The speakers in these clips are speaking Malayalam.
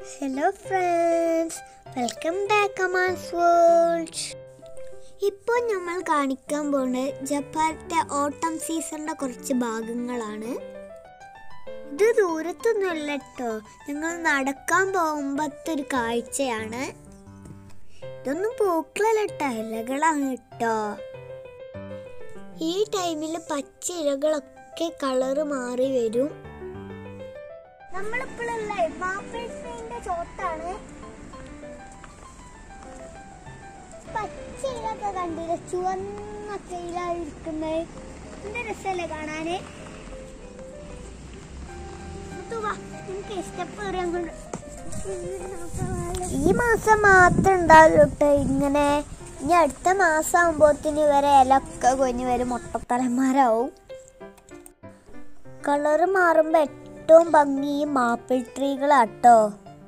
Hello friends welcome back Aman's world ഇപ്പോൾ നമ്മൾ കാണിക്കാൻ പോകുന്നത് ജപ്പാനത്തെ ഓട്ടം സീസണിൻ്റെ കുറച്ച് ഭാഗങ്ങളാണ് ഇത് ദൂരത്തൊന്നുമല്ല കേട്ടോ നിങ്ങൾ നടക്കാൻ പോകുമ്പോഴത്തെ ഒരു കാഴ്ചയാണ് ഇതൊന്നും പൂക്കളല്ല കേട്ടോ ഇലകളാണ് കേട്ടോ ഈ ടൈമിൽ പച്ച ഇലകളൊക്കെ കളറ് മാറി വരും നമ്മളിപ്പോഴുള്ള മാപ്പിളിന്റെ ചോട്ടാണ് പച്ച ഇലൊക്കെ കണ്ടില്ല ചുവന്നൊക്കെ ഇല ഇരിക്കുന്നത് എന്ത് രസമല്ലേ കാണാന് മുത്തു വാ, നിനക്ക് ഇഷ്ടപ്പെടുക അങ്ങോട്ട്. ഈ മാസം മാത്രം ഉണ്ടാവുള്ളൂ കേട്ടോ ഇങ്ങനെ ഇനി അടുത്ത മാസം ആകുമ്പോത്തിന് വരെ ഇലൊക്കെ കൊഞ്ഞ് വരും മുട്ടത്തലന്മാരാവും കളറ് മാറുമ്പോൾ ഏറ്റവും ഭംഗി ഈ മാപ്പിൾ ട്രീകളാട്ടോ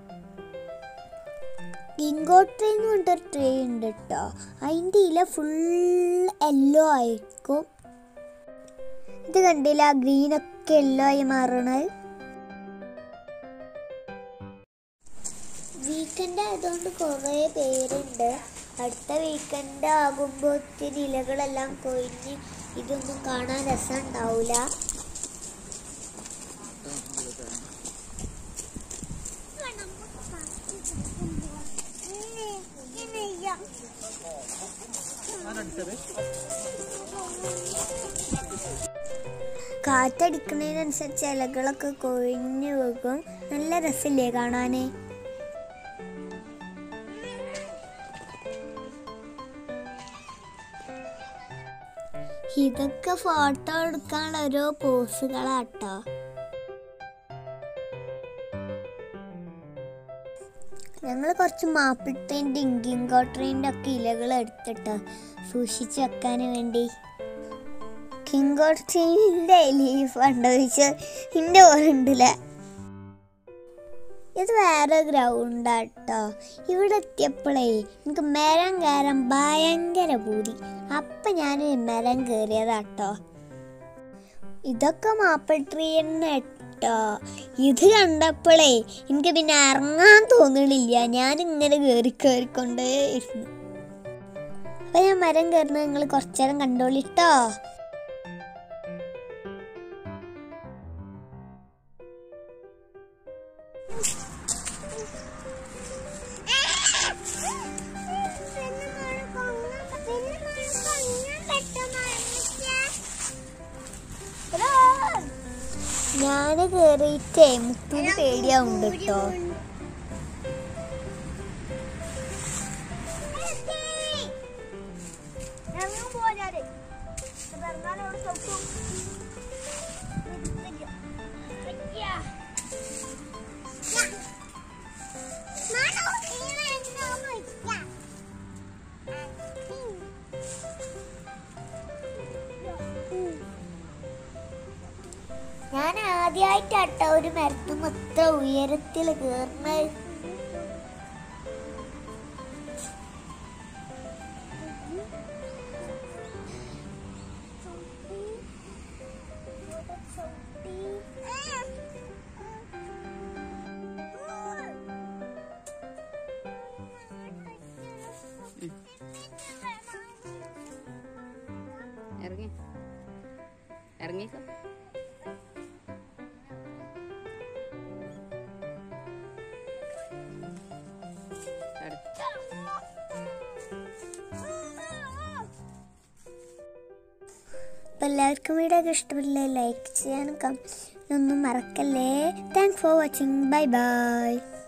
ഇങ്കോ ട്രീ എന്ന് പറഞ്ഞിട്ടൊരു ട്രീ ഉണ്ട് കേട്ടോ അതിൻ്റെ ഇല ഫുൾ യെല്ലോ ആയിരിക്കും ഇത് കണ്ടില്ല ഗ്രീനൊക്കെ യെല്ലോ ആയി മാറണത് വീക്കെൻഡ് ആയതുകൊണ്ട് കുറേ പേരുണ്ട് അടുത്ത വീക്കെൻഡ് ആകുമ്പോൾ ഒത്തിരി ഇലകളെല്ലാം കൊഴിഞ്ഞ് ഇതൊന്നും കാണാൻ രസം ഉണ്ടാവില്ല കാറ്റടിക്കുന്നതിനനുസരിച്ച് ഇലകളൊക്കെ കൊഴിഞ്ഞു പോകും നല്ല രസമില്ലേ കാണാന് ഇതൊക്കെ ഫോട്ടോ എടുക്കാനുള്ള ഓരോ പോസുകളാട്ടോ ഞങ്ങൾ കുറച്ച് മാപ്പിൾ ട്രെയിൻ്റെ ഇങ്കിങ്കോ ട്രെയിൻ്റെ ഒക്കെ ഇലകൾ എടുത്തിട്ട് സൂക്ഷിച്ച് വെക്കാൻ വേണ്ടി കിങ്കോ ട്രെയിനിൻ്റെ ലീഫ് കണ്ടോ ചോദിച്ചാൽ എൻ്റെ ഓർമ്മയുണ്ടല്ല ഇത് വേറെ ഗ്രൗണ്ടാട്ടോ ഇവിടെ എത്തിയപ്പോഴേ എനിക്ക് മരം കയറാൻ ഭയങ്കര പൂതി അപ്പം ഞാൻ മരം കയറിയതാട്ടോ ഇതൊക്കെ മാപ്പിൾ ട്രീ തന്നെ കേട്ടോ ഇത് കണ്ടപ്പോഴേ എനിക്ക് പിന്നെ ഇറങ്ങാൻ തോന്നണില്ല ഞാൻ ഇങ്ങനെ കയറി കയറിക്കൊണ്ടേ ഇരുന്നു അപ്പൊ ഞാൻ മരം കയറുന്നത് നിങ്ങൾ കുറച്ചേരം കണ്ടോളിട്ടോ ഞാന് കേറിയിട്ടേ മുത്തിന് പേടിയാവുണ്ട് കേട്ടോ ഞാൻ ആദ്യമായിട്ടാട്ടോ ഒരു മരത്തും അത്ര ഉയരത്തിൽ കയറുന്നത് ഇറങ്ങി ഇറങ്ങിക്കോ അടുത്ത അപ്പം എല്ലാവർക്കും വീഡിയോ ഒക്കെ ഇഷ്ടപ്പെട്ടില്ലേ ലൈക്ക് ചെയ്യാനും കമ ഒന്നും മറക്കല്ലേ thanks for watching bye by